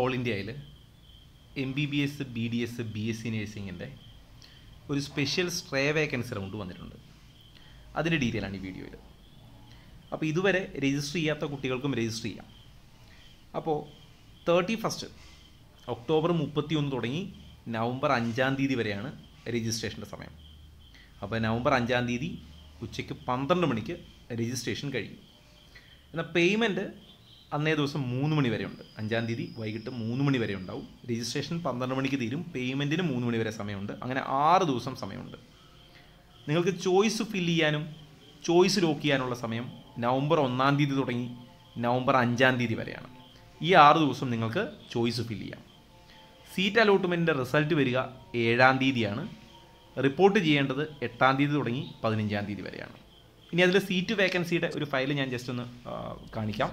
all ഇന്ത്യയിൽ M B B S B D S B S C നേഴ്സിങ്ങിൻ്റെ ഒരു special stray vacancy round വന്നിട്ടുണ്ട് അതിൻ്റെ ഡീറ്റെയിൽ ആണ് ഈ വീഡിയോയിൽ അപ്പോൾ ഇതുവരെ രജിസ്റ്റർ ചെയ്യാത്ത കുട്ടികൾക്കും രജിസ്റ്റർ ചെയ്യാം അപ്പോൾ തേർട്ടി ഫസ്റ്റ് ഒക്ടോബർ മുപ്പത്തി ഒന്ന് തുടങ്ങി നവംബർ അഞ്ചാം തീയതി വരെയാണ് രജിസ്ട്രേഷൻ്റെ സമയം അപ്പോൾ നവംബർ അഞ്ചാം തീയതി ഉച്ചയ്ക്ക് പന്ത്രണ്ട് മണിക്ക് രജിസ്ട്രേഷൻ കഴിയും എന്നാൽ പേയ്മെൻറ്റ് അന്നേ ദിവസം മൂന്ന് മണി വരെ ഉണ്ട് അഞ്ചാം തീയതി വൈകിട്ട് മൂന്ന് മണി വരെ ഉണ്ടാവും രജിസ്ട്രേഷൻ പന്ത്രണ്ട് മണിക്ക് തീരും പേയ്മെൻറ്റിന് മൂന്ന് മണി വരെ സമയമുണ്ട് അങ്ങനെ ആറ് ദിവസം സമയമുണ്ട് നിങ്ങൾക്ക് ചോയ്സ് ഫില്ല് ചെയ്യാനും ചോയ്സ് ലോക്ക് ചെയ്യാനുള്ള സമയം നവംബർ ഒന്നാം തീയതി തുടങ്ങി നവംബർ അഞ്ചാം തീയതി വരെയാണ് ഈ ആറ് ദിവസം നിങ്ങൾക്ക് ചോയ്സ് ഫില്ല് ചെയ്യാം സീറ്റ് അലോട്ട്മെൻറ്റിൻ്റെ റിസൾട്ട് വരിക ഏഴാം തീയതിയാണ് റിപ്പോർട്ട് ചെയ്യേണ്ടത് എട്ടാം തീയതി തുടങ്ങി പതിനഞ്ചാം തീയതി വരെയാണ് ഇനി അതിൽ സീറ്റ് വേക്കൻസിയുടെ ഒരു ഫയൽ ഞാൻ ജസ്റ്റ് ഒന്ന് ആ, കാണിക്കാം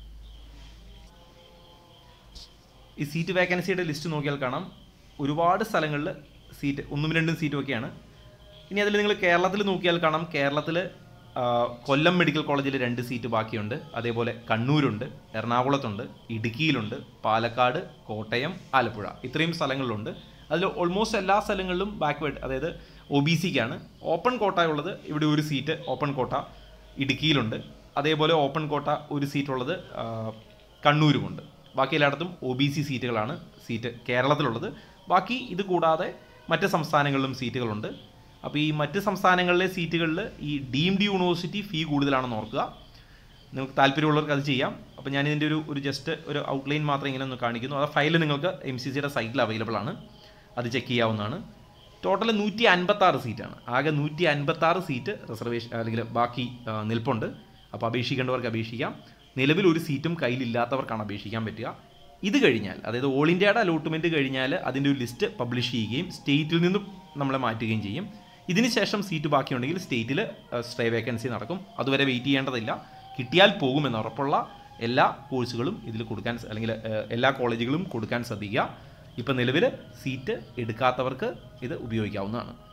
ഈ സീറ്റ് വേക്കൻസിയുടെ ലിസ്റ്റ് നോക്കിയാൽ കാണാം ഒരുപാട് സ്ഥലങ്ങളിൽ സീറ്റ് ഒന്നും രണ്ടും സീറ്റും ഒക്കെയാണ് ഇനി അതിൽ നിങ്ങൾ കേരളത്തിൽ നോക്കിയാൽ കാണാം കേരളത്തിൽ കൊല്ലം മെഡിക്കൽ കോളേജിൽ രണ്ട് സീറ്റ് ബാക്കിയുണ്ട് അതേപോലെ കണ്ണൂരുണ്ട് എറണാകുളത്തുണ്ട് ഇടുക്കിയിലുണ്ട് പാലക്കാട് കോട്ടയം ആലപ്പുഴ ഇത്രയും സ്ഥലങ്ങളിലുണ്ട് അതിൽ ഓൾമോസ്റ്റ് എല്ലാ സ്ഥലങ്ങളിലും ബാക്ക്വേഡ് അതായത് ഒ ബി സിക്കാണ് ഓപ്പൺ കോട്ട ഉള്ളത് ഇവിടെ ഒരു സീറ്റ് ഓപ്പൺ കോട്ട ഇടുക്കിയിലുണ്ട് അതേപോലെ ഓപ്പൺ കോട്ട ഒരു സീറ്റ് ഉള്ളത് ആ, കണ്ണൂരുമുണ്ട് ബാക്കി എല്ലായിടത്തും ഒ ബി സി സീറ്റുകളാണ് സീറ്റ് കേരളത്തിലുള്ളത് ബാക്കി ഇത് കൂടാതെ മറ്റ് സംസ്ഥാനങ്ങളിലും സീറ്റുകളുണ്ട് അപ്പോൾ ഈ മറ്റ് സംസ്ഥാനങ്ങളിലെ സീറ്റുകളിൽ ഈ ഡീംഡ് യൂണിവേഴ്സിറ്റി ഫീ കൂടുതലാണെന്ന് ഓർക്കുക നിങ്ങൾക്ക് താല്പര്യമുള്ളവർക്ക് അത് ചെയ്യാം അപ്പോൾ ഞാൻ ഇതിൻ്റെ ഒരു ഒരു ജസ്റ്റ് ഒരു ഔട്ട്ലൈൻ മാത്രം ഇങ്ങനെ ഒന്ന് കാണിക്കുന്നു ആ ഫയൽ നിങ്ങൾക്ക് എം സി സിയുടെ സൈറ്റിൽ അവൈലബിൾ ആണ് അത് ചെക്ക് ചെയ്യാവുന്നതാണ് ടോട്ടൽ നൂറ്റി അൻപത്താറ് സീറ്റാണ് ആകെ നൂറ്റി അൻപത്താറ് സീറ്റ് റിസർവേഷൻ അല്ലെങ്കിൽ ബാക്കി ആ, നിൽപ്പുണ്ട് അപ്പോൾ അപേക്ഷിക്കേണ്ടവർക്ക് അപേക്ഷിക്കാം നിലവിൽ ഒരു സീറ്റും കയ്യിലില്ലാത്തവർക്കാണ് അപേക്ഷിക്കാൻ പറ്റുക ഇത് കഴിഞ്ഞാൽ അതായത് ഓൾ ഇന്ത്യയുടെ അലോട്ട്മെൻറ്റ് കഴിഞ്ഞാൽ അതിൻ്റെ ഒരു ലിസ്റ്റ് പബ്ലിഷ് ചെയ്യുകയും സ്റ്റേറ്റിൽ നിന്നും നമ്മളെ മാറ്റുകയും ചെയ്യും ഇതിന് ശേഷം സീറ്റ് ബാക്കിയുണ്ടെങ്കിൽ സ്റ്റേറ്റിൽ സ്റ്റേ വേക്കൻസി നടക്കും അതുവരെ വെയിറ്റ് ചെയ്യേണ്ടതില്ല കിട്ടിയാൽ പോകുമെന്ന് ഉറപ്പുള്ള എല്ലാ കോഴ്സുകളും ഇതിൽ കൊടുക്കാൻ സ- അല്ലെങ്കിൽ ഏഹ്, എല്ലാ കോളേജുകളും കൊടുക്കാൻ ശ്രദ്ധിക്കുക ഇപ്പം നിലവിൽ സീറ്റ് എടുക്കാത്തവർക്ക് ഇത് ഉപയോഗിക്കാവുന്നതാണ്